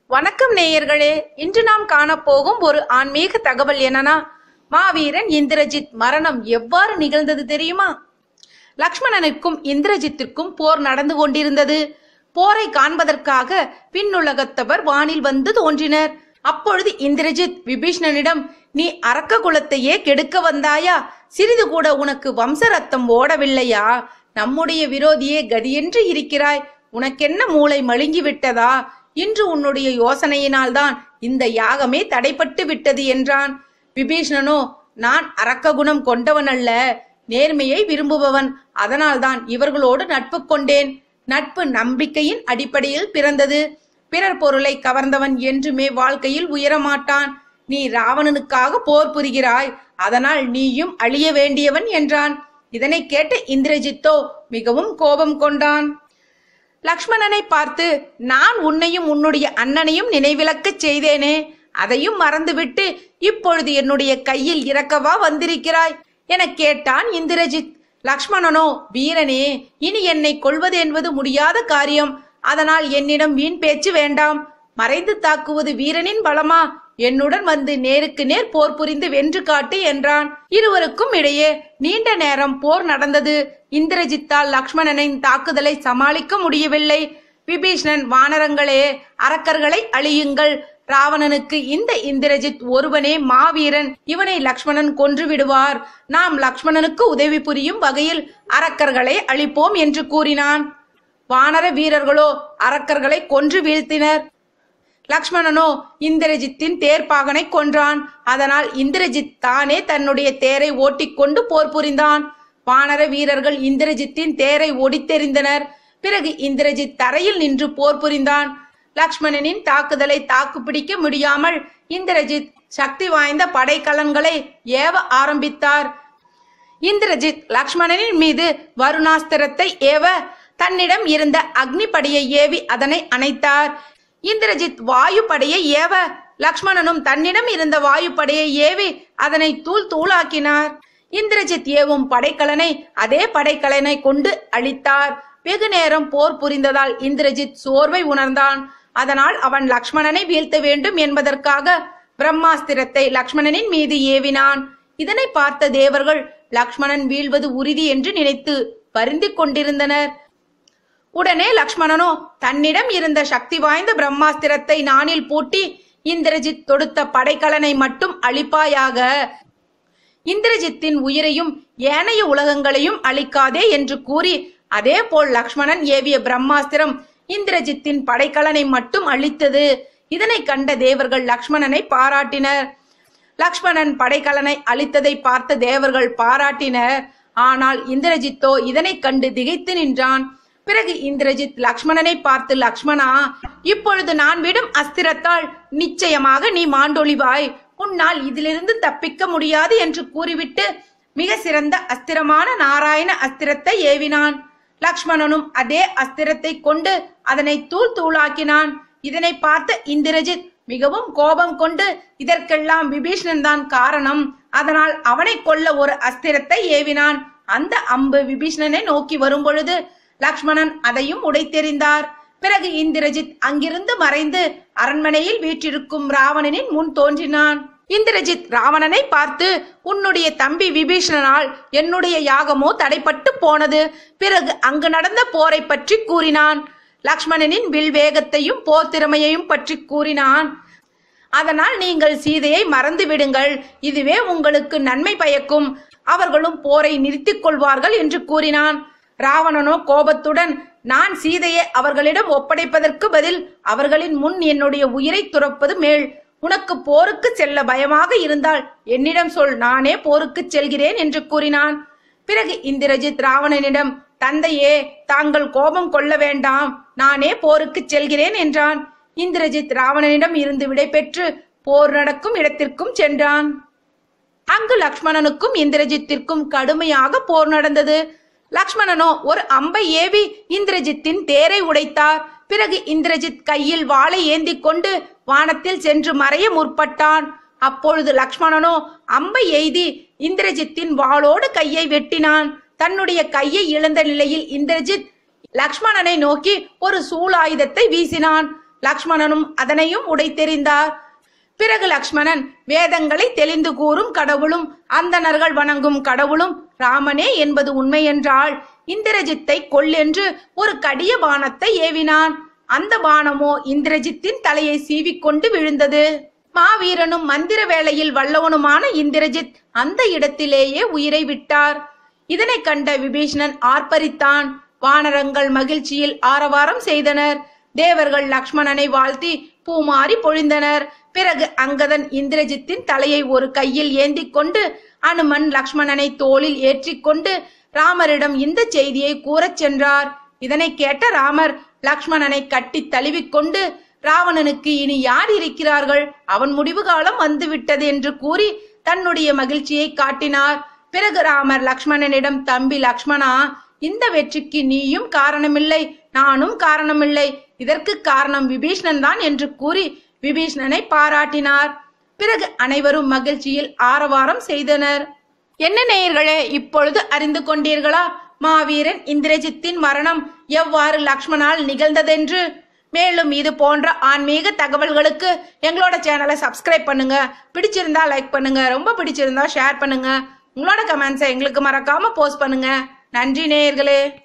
வணக்கம் நேயர்களே இன்று நாம் காணப்போகும் ஒரு ஆன்மீக தகவல் என்னன்னா மாவீரன் இந்திரஜித் மரணம் எவ்வாறு நிகழ்ந்தது தெரியுமா லக்ஷ்மணனுக்கும் இந்திரஜித்திற்கும் போர் நடந்து கொண்டிருந்தது போரை காண்பதற்காக விண்ணுலகத்தவர் வானில் வந்து தோன்றினர் அப்பொழுது இந்திரஜித் விபீஷ்ணனிடம் நீ அரக்க குலத்தையே கெடுக்க வந்தாயா சிறிது கூட உனக்கு வம்ச ரத்தம் ஓடவில்லையா நம்முடைய விரோதியே கதியென்று இருக்கிறாய் உனக்கென்ன மூளை மழுங்கி விட்டதா இன்று உன்னுடைய யோசனையினால்தான் இந்த யாகமே தடைப்பட்டு விட்டது என்றான் விபீஷ்ணனோ நான் அரக்க குணம் கொண்டவன் அல்ல நேர்மையை விரும்புபவன் அதனால்தான் இவர்களோடு நட்பு கொண்டேன் நட்பு நம்பிக்கையின் அடிப்படையில் பிறந்தது பிறர் பொருளை கவர்ந்தவன் என்றுமே வாழ்க்கையில் உயரமாட்டான் நீ ராவணனுக்காக போர் புரிகிறாய் அதனால் நீயும் அழிய வேண்டியவன் என்றான் இதனை கேட்ட இந்திரஜித்தோ மிகவும் கோபம் கொண்டான் லக்ஷ்மணனை பார்த்து நான் உன்னையும் உன்னுடைய அண்ணனையும் நினைவிழக்கச் செய்தேனே அதையும் மறந்துவிட்டு இப்பொழுது என்னுடைய கையில் இறக்கவா வந்திருக்கிறாய் எனக் கேட்டான் இந்திரஜித் லக்ஷ்மணனோ வீரனே இனி என்னை கொள்வது என்பது முடியாத காரியம் அதனால் என்னிடம் வீண் பேச்சு வேண்டாம் மறைந்து தாக்குவது வீரனின் பலமா என்னுடன் வந்து நேருக்கு நேர் போர் புரிந்து வென்று காட்டு என்றான் இருவருக்கும் இடையே நீண்ட நேரம் போர் நடந்தது இந்திரஜித்தால் லக்ஷ்மணனின் தாக்குதலை சமாளிக்க முடியவில்லை விபீஷ்ணன் வானரங்களே அரக்கர்களை அழியுங்கள் ராவணனுக்கு இந்த இந்திரஜித் ஒருவனே மாவீரன் இவனை லக்ஷ்மணன் கொன்று விடுவார் நாம் லக்ஷ்மணனுக்கு உதவி புரியும் வகையில் அரக்கர்களை அழிப்போம் என்று கூறினான் வானர வீரர்களோ அரக்கர்களை கொன்று வீழ்த்தினர் லக்ஷ்மணனோ இந்திரஜித்தின் தேர்ப்பாகனை கொன்றான் அதனால் இந்திரஜித் தானே தன்னுடைய தேரை ஓட்டிக்கொண்டு போர் புரிந்தான் வானர வீரர்கள் இந்திரஜித்தின் தேரை ஒடித்தெறிந்தனர் பிறகு இந்திரஜித் தரையில் நின்று போர் புரிந்தான் லக்ஷ்மணனின் தாக்குதலை தாக்குப்பிடிக்க முடியாமல் இந்திரஜித் சக்தி வாய்ந்த படைக்கலன்களை ஏவ ஆரம்பித்தார் இந்திரஜித் லக்ஷ்மணனின் மீது வருணாஸ்திரத்தை ஏவ தன்னிடம் இருந்த அக்னி படையை ஏவி அதனை அணைத்தார் இந்திரஜித் வாயு படையை ஏவ லக்ஷ்மணனும் தன்னிடம் இருந்த வாயு படையை ஏவி அதனை தூள் தூளாக்கினார் இந்திரஜித் ஏவும் படைக்கலனை அதே படைக்கலனை கொண்டு அழித்தார் வெகு நேரம் போர் புரிந்ததால் இந்திரஜித் சோர்வை உணர்ந்தான் அதனால் அவன் லக்ஷ்மணனை வீழ்த்த வேண்டும் என்பதற்காக பிரம்மாஸ்திரத்தை லக்ஷ்மணனின் மீது ஏவினான் இதனை பார்த்த தேவர்கள் லக்ஷ்மணன் வீழ்வது உறுதி என்று நினைத்து வருந்திக் கொண்டிருந்தனர் உடனே லக்ஷ்மணனோ தன்னிடம் இருந்த சக்தி வாய்ந்த பிரம்மாஸ்திரத்தை நானில் பூட்டி இந்திரஜித் தொடுத்த படைக்கலனை மட்டும் அழிப்பாயாக இந்திரஜித்தின் உயிரையும் ஏனைய உலகங்களையும் அழிக்காதே என்று கூறி அதே போல் லக்ஷ்மணன் ஏவிய பிரம்மாஸ்திரம் இந்திரஜித்தின் படைக்கலனை மட்டும் அழித்தது இதனை கண்ட தேவர்கள் லக்ஷ்மணனை பாராட்டினர் லக்ஷ்மணன் படைக்கலனை அழித்ததை பார்த்த தேவர்கள் பாராட்டினர் ஆனால் இந்திரஜித்தோ இதனை கண்டு திகைத்து நின்றான் பிறகு இந்திரஜித் லக்ஷ்மணனை பார்த்து லக்ஷ்மணா இப்பொழுது நான் விடும் அஸ்திரத்தால் நிச்சயமாக நீ மாண்டொழிவாய் உன்னால் இதிலிருந்து தப்பிக்க முடியாது என்று கூறிவிட்டு மிக சிறந்த அஸ்திரமான நாராயண அஸ்திரத்தை ஏவினான் லக்ஷ்மணனும் அதே அஸ்திரத்தை கொண்டு அதனை தூள் தூளாக்கினான் இதனை பார்த்த இந்திரஜித் மிகவும் கோபம் கொண்டு இதற்கெல்லாம் விபீஷ்ணன் தான் காரணம் அதனால் அவனை கொல்ல ஒரு அஸ்திரத்தை ஏவினான் அந்த அம்பு விபீஷ்ணனை நோக்கி வரும் பொழுது லக்ஷ்மணன் அதையும் உடைத்தெறிந்தார் பிறகு இந்திரஜித் அங்கிருந்து மறைந்து அரண்மனையில் வீற்றிருக்கும் ராவணனின் முன் தோன்றினான் இந்திரஜித் ராவணனை பார்த்து உன்னுடைய தம்பி விபீஷணனால் என்னுடைய யாகமோ தடைப்பட்டு போனது பிறகு அங்கு நடந்த போரை பற்றி கூறினான் லக்ஷ்மணனின் வில் வேகத்தையும் போர் திறமையையும் பற்றி கூறினான் அதனால் நீங்கள் சீதையை மறந்து விடுங்கள் இதுவே உங்களுக்கு நன்மை பயக்கும் அவர்களும் போரை நிறுத்திக் கொள்வார்கள் என்று கூறினான் ராவணனோ கோபத்துடன் நான் சீதையை அவர்களிடம் ஒப்படைப்பதற்கு பதில் அவர்களின் முன் என்னுடைய உயிரை துறப்பது மேல் உனக்கு போருக்கு செல்ல பயமாக இருந்தால் என்னிடம் சொல் நானே போருக்கு செல்கிறேன் என்று கூறினான் பிறகு இந்திரஜித் ராவணனிடம் தந்தையே தாங்கள் கோபம் கொள்ள வேண்டாம் நானே போருக்கு செல்கிறேன் என்றான் இந்திரஜித் ராவணனிடம் இருந்து விடைபெற்று போர் நடக்கும் இடத்திற்கும் சென்றான் அங்கு லக்ஷ்மணனுக்கும் இந்திரஜித்திற்கும் கடுமையாக போர் நடந்தது லக்ஷ்மணனோ ஒரு அம்பை ஏவி இந்திரஜித்தின் தேரை உடைத்தார் பிறகு இந்திரஜித் கையில் வாளை ஏந்தி கொண்டு வானத்தில் சென்று மறைய முற்பட்டான் அப்பொழுது லக்ஷ்மணனோ அம்பை எய்தி இந்திரஜித்தின் வாளோடு கையை வெட்டினான் தன்னுடைய கையை இழந்த நிலையில் இந்திரஜித் லக்ஷ்மணனை நோக்கி ஒரு சூலாயுதத்தை வீசினான் லக்ஷ்மணனும் அதனையும் உடைத்தெறிந்தார் பிறகு லக்ஷ்மணன் வேதங்களை தெளிந்து கூறும் கடவுளும் அந்தணர்கள் வணங்கும் கடவுளும் ராமனே என்பது உண்மையென்றால் இந்திரஜித்தை கொல்லென்று ஒரு கடிய பானத்தை ஏவினான் அந்த பானமோ இந்திரஜித்தின் தலையை சீவிக்கொண்டு விழுந்தது மாவீரனும் மந்திர வேளையில் வல்லவனுமான இந்திரஜித் அந்த இடத்திலேயே உயிரை விட்டார் இதனை கண்ட விபீஷணன் ஆர்ப்பரித்தான் வானரங்கள் மகிழ்ச்சியில் ஆரவாரம் செய்தனர் தேவர்கள் லக்ஷ்மணனை வாழ்த்தி பூமாரி பொழிந்தனர் பிறகு அங்கதன் இந்திரஜித்தின் தலையை ஒரு கையில் ஏந்திக் கொண்டு அனுமன் லக்ஷ்மணனை தோளில் ஏற்றிக்கொண்டு ராமரிடம் இந்த செய்தியை கூறச் சென்றார் இதனை கேட்ட ராமர் லக்ஷ்மணனை கட்டி தழுவிக்கொண்டு ராவணனுக்கு இனி யார் இருக்கிறார்கள் அவன் முடிவு காலம் வந்துவிட்டது என்று கூறி தன்னுடைய மகிழ்ச்சியை காட்டினார் பிறகு ராமர் லக்ஷ்மணனிடம் தம்பி லக்ஷ்மணா இந்த வெற்றிக்கு நீயும் காரணமில்லை நானும் காரணமில்லை இதற்கு காரணம் விபீஷ்ணன் தான் என்று கூறி விபீஷ்ணனை பாராட்டினார் பிறகு அனைவரும் மகிழ்ச்சியில் ஆரவாரம் செய்தனர் என்ன நேயர்களே இப்பொழுது அறிந்து கொண்டீர்களா மாவீரன் இந்திரஜித்தின் மரணம் எவ்வாறு லக்ஷ்மணால் நிகழ்ந்ததென்று மேலும் இது போன்ற ஆன்மீக தகவல்களுக்கு எங்களோட சேனலை சப்ஸ்கிரைப் பண்ணுங்க பிடிச்சிருந்தா லைக் பண்ணுங்க ரொம்ப பிடிச்சிருந்தா ஷேர் பண்ணுங்க உங்களோட கமெண்ட்ஸை எங்களுக்கு மறக்காம போஸ்ட் பண்ணுங்க நன்றி நேயர்களே